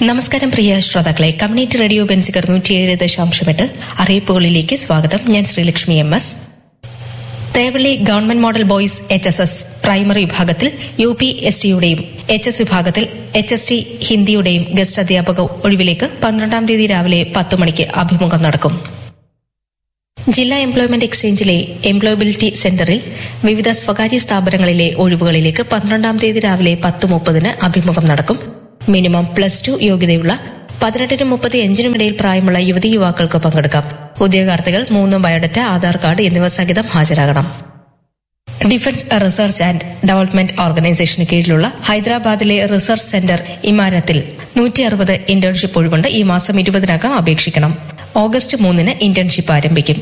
നമസ്കാരം പ്രിയ ശ്രോതാക്കളെ community radio ബെൻസിക്കർ നൂറ്റിയേഴ് ദശാംശം എട്ട് അറിയിപ്പുകളിലേക്ക് സ്വാഗതം ഞാൻ Sreelakshmi M S Thevally government model boys H S S primary വിഭാഗത്തിൽ യു പി എസ് ടിയുടെയും എച്ച് എസ് വിഭാഗത്തിൽ എച്ച് എസ് ടി ഹിന്ദിയുടെയും ഗസ്റ്റ് അധ്യാപക ഒഴിവിലേക്ക് പന്ത്രണ്ടാം തീയതി രാവിലെ പത്ത് മണിക്ക് അഭിമുഖം നടക്കും ജില്ലാ എംപ്ലോയ്മെന്റ് എക്സ്ചേഞ്ചിലെ എംപ്ലോയബിലിറ്റി സെന്ററിൽ വിവിധ സ്വകാര്യ സ്ഥാപനങ്ങളിലെ ഒഴിവുകളിലേക്ക് പന്ത്രണ്ടാം തീയതി രാവിലെ പത്ത് മുപ്പതിന് അഭിമുഖം നടക്കും മിനിമം പ്ലസ് ടു യോഗ്യതയുള്ള പതിനെട്ടിനും മുപ്പത്തിയഞ്ചിനും ഇടയിൽ പ്രായമുള്ള യുവതി യുവാക്കൾക്ക് പങ്കെടുക്കാം ഉദ്യോഗാർത്ഥികൾ മൂന്ന് ബയോഡറ്റ ആധാർ കാർഡ് എന്നിവ സഹിതം ഹാജരാകണം ഡിഫൻസ് റിസർച്ച് ആൻഡ് ഡെവലപ്മെന്റ് ഓർഗനൈസേഷന് കീഴിലുള്ള ഹൈദരാബാദിലെ റിസർച്ച് സെന്റർ ഇമാരത്തിൽ നൂറ്റി അറുപത് ഇന്റേൺഷിപ്പ് ഒഴിവുണ്ട് ഈ മാസം ഇരുപതിനകം അപേക്ഷിക്കണം ഓഗസ്റ്റ് മൂന്നിന് ഇന്റേൺഷിപ്പ് ആരംഭിക്കും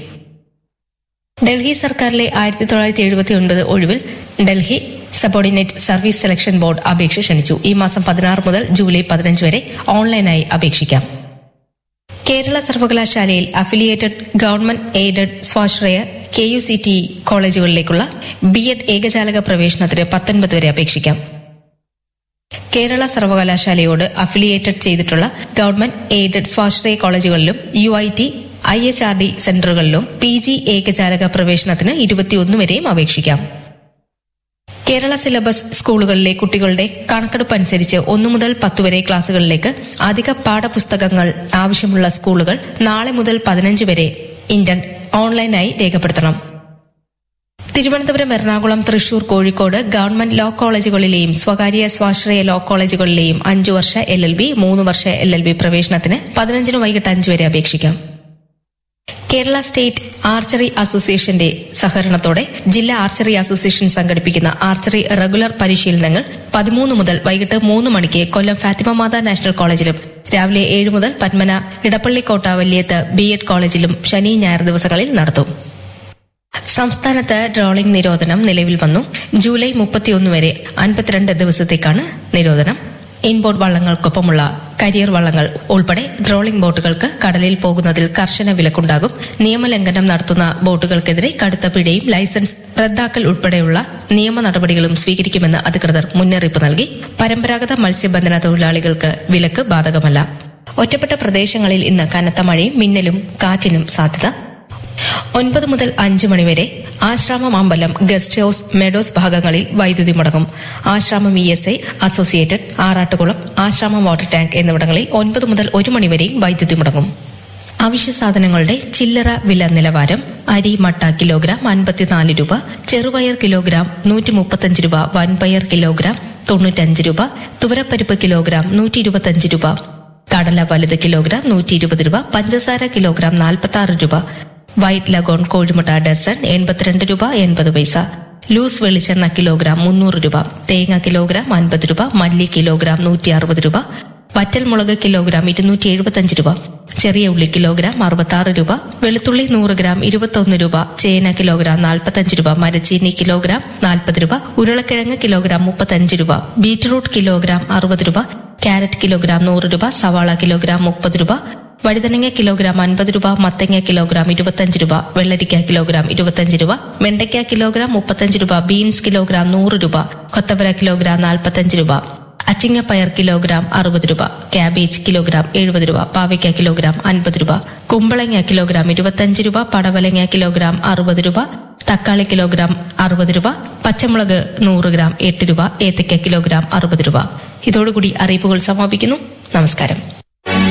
ഡൽഹി സർക്കാരിലെ ആയിരത്തി തൊള്ളായിരത്തി എഴുപത്തി ഒൻപത് ഒഴിവിൽ Delhi subordinate service selection board അപേക്ഷ ക്ഷണിച്ചു ഈ മാസം പതിനാറ് മുതൽ ജൂലൈ പതിനഞ്ച് വരെ ഓൺലൈനായി അപേക്ഷിക്കാം കേരള സർവകലാശാലയിൽ അഫിലിയേറ്റഡ് ഗവൺമെന്റ് എയ്ഡഡ് സ്വാശ്രയ കെ യു സി ടി കോളേജുകളിലേക്കുള്ള ബി എഡ് ഏകജാലക പ്രവേശനത്തിന് പത്തൊൻപത് വരെ അപേക്ഷിക്കാം കേരള സർവകലാശാലയോട് അഫിലിയേറ്റഡ് ചെയ്തിട്ടുള്ള ഗവൺമെന്റ് എയ്ഡഡ് സ്വാശ്രയ കോളേജുകളിലും U I T I H R D സെന്ററുകളിലും പി ജി ഏകജാലക പ്രവേശനത്തിന് ഇരുപത്തിയൊന്ന് വരെയും അപേക്ഷിക്കാം കേരള സിലബസ് സ്കൂളുകളിലെ കുട്ടികളുടെ കണക്കെടുപ്പ് അനുസരിച്ച് ഒന്നു മുതൽ പത്ത് വരെ ക്ലാസുകളിലേക്ക് അധിക പാഠപുസ്തകങ്ങൾ ആവശ്യമുള്ള സ്കൂളുകൾ നാളെ മുതൽ പതിനഞ്ച് വരെ ഇന്റൺ ഓൺലൈനായി രേഖപ്പെടുത്തണം തിരുവനന്തപുരം എറണാകുളം തൃശൂർ കോഴിക്കോട് ഗവൺമെന്റ് ലോ കോളേജുകളിലെയും സ്വകാര്യ സ്വാശ്രയ ലോ കോളേജുകളിലെയും അഞ്ചു വർഷ എൽ എൽ ബി മൂന്ന് വർഷ എൽ എൽ ബി പ്രവേശനത്തിന് പതിനഞ്ചിന് വൈകിട്ട് അഞ്ചു വരെ അപേക്ഷിക്കാം കേരള സ്റ്റേറ്റ് ആർച്ചറി അസോസിയേഷന്റെ സഹകരണത്തോടെ ജില്ലാ ആർച്ചറി അസോസിയേഷൻ സംഘടിപ്പിക്കുന്ന ആർച്ചറി റെഗുലർ പരിശീലനങ്ങൾ പതിമൂന്ന് മുതൽ വൈകിട്ട് മൂന്ന് മണിക്ക് കൊല്ലം ഫാത്തിമ മാതാ നാഷണൽ കോളേജിലും രാവിലെ ഏഴ് മുതൽ പത്മന ഇടപ്പള്ളിക്കോട്ട വല്യത്ത് ബി എഡ് കോളേജിലും ശനി ഞായർ ദിവസങ്ങളിൽ നടത്തും സംസ്ഥാനത്ത് ട്രോളിംഗ് നിരോധനം നിലവിൽ വന്നു ജൂലൈ മുപ്പത്തിയൊന്ന് വരെ അൻപത്തിരണ്ട് ദിവസത്തേക്കാണ് നിരോധനം ഇൻബോർഡ് വള്ളങ്ങൾക്കൊപ്പമുള്ള കരിയർ വള്ളങ്ങൾ ഉൾപ്പെടെ ട്രോളിംഗ് ബോട്ടുകൾക്ക് കടലിൽ പോകുന്നതിൽ കർശന വിലക്കുണ്ടാകും നിയമലംഘനം നടത്തുന്ന ബോട്ടുകൾക്കെതിരെ കടുത്ത പിഴയും ലൈസൻസ് റദ്ദാക്കൽ ഉൾപ്പെടെയുള്ള നിയമ നടപടികളും സ്വീകരിക്കുമെന്ന് അധികൃതർ മുന്നറിയിപ്പ് നൽകി പരമ്പരാഗത മത്സ്യബന്ധന തൊഴിലാളികൾക്ക് വിലക്ക് ബാധകമല്ല ഒറ്റപ്പെട്ട പ്രദേശങ്ങളിൽ ഇന്ന് കനത്ത മഴയും മിന്നലും കാറ്റിനും സാധ്യത ഒൻപത് മുതൽ അഞ്ച് മണിവരെ ആശ്രാമം അമ്പലം ഗസ്റ്റ് ഹൌസ് മെഡോസ് ഭാഗങ്ങളിൽ വൈദ്യുതി മുടങ്ങും Asramam E S I associated Arattukulam Asramam water tank എന്നിവിടങ്ങളിൽ ഒൻപത് മുതൽ ഒരു മണിവരെയും വൈദ്യുതി മുടങ്ങും അവശ്യ സാധനങ്ങളുടെ ചില്ലറ വില നിലവാരം അരി മട്ട കിലോഗ്രാം അൻപത്തിനാല് രൂപ ചെറുപയർ കിലോഗ്രാം നൂറ്റി മുപ്പത്തഞ്ച് രൂപ വൻപയർ കിലോഗ്രാം തൊണ്ണൂറ്റഞ്ച് രൂപ തുവരപ്പരിപ്പ് കിലോഗ്രാം നൂറ്റി ഇരുപത്തഞ്ച് രൂപ കടല വലുത് കിലോഗ്രാം നൂറ്റി ഇരുപത് രൂപ പഞ്ചസാര കിലോഗ്രാം നാൽപ്പത്തി ആറ് രൂപ വൈറ്റ് ലഗോൺ കോഴിമുട്ട ഡസൺ എൺപത്തിരണ്ട് രൂപ എൺപത് പൈസ ലൂസ് വെളിച്ചെണ്ണ കിലോഗ്രാം മുന്നൂറ് രൂപ തേങ്ങ കിലോഗ്രാം അൻപത് രൂപ മല്ലി കിലോഗ്രാം നൂറ്റി അറുപത് രൂപ വറ്റൽമുളക് കിലോഗ്രാം ഇരുന്നൂറ്റി എഴുപത്തഞ്ച് രൂപ ചെറിയ ഉള്ളി കിലോഗ്രാം അറുപത്തി ആറ് രൂപ വെളുത്തുള്ളി നൂറ് ഗ്രാം ഇരുപത്തൊന്ന് രൂപ ചേന കിലോഗ്രാം നാൽപ്പത്തഞ്ച് രൂപ മരച്ചീനി കിലോഗ്രാം നാൽപ്പത് രൂപ ഉരുളക്കിഴങ്ങ് കിലോഗ്രാം മുപ്പത്തഞ്ച് രൂപ ബീറ്റ്റൂട്ട് കിലോഗ്രാം അറുപത് രൂപ ക്യാരറ്റ് കിലോഗ്രാം നൂറ് രൂപ സവാള കിലോഗ്രാം മുപ്പത് രൂപ വഴുതനങ്ങ കിലോഗ്രാം അൻപത് രൂപ മത്തങ്ങ കിലോഗ്രാം ഇരുപത്തഞ്ച് രൂപ വെള്ളരിക്ക കിലോഗ്രാം ഇരുപത്തഞ്ച് രൂപ വെണ്ടയ്ക്ക കിലോഗ്രാം മുപ്പത്തഞ്ച് രൂപ ബീൻസ് കിലോഗ്രാം നൂറ് രൂപ കൊത്തവര കിലോഗ്രാം നാൽപ്പത്തഞ്ച് രൂപ അച്ചിങ്ങപ്പയർ കിലോഗ്രാം അറുപത് രൂപ ക്യാബേജ് കിലോഗ്രാം എഴുപത് രൂപ പാവയ്ക്ക കിലോഗ്രാം അൻപത് രൂപ കുമ്പളങ്ങ കിലോഗ്രാം ഇരുപത്തഞ്ച് രൂപ പടവലങ്ങ കിലോഗ്രാം അറുപത് രൂപ തക്കാളി കിലോഗ്രാം അറുപത് രൂപ പച്ചമുളക് നൂറ് ഗ്രാം എട്ട് രൂപ ഏത്തയ്ക്ക കിലോഗ്രാം അറുപത് രൂപ ഇതോടുകൂടി അറിയിപ്പുകൾ സമാപിക്കുന്നു നമസ്കാരം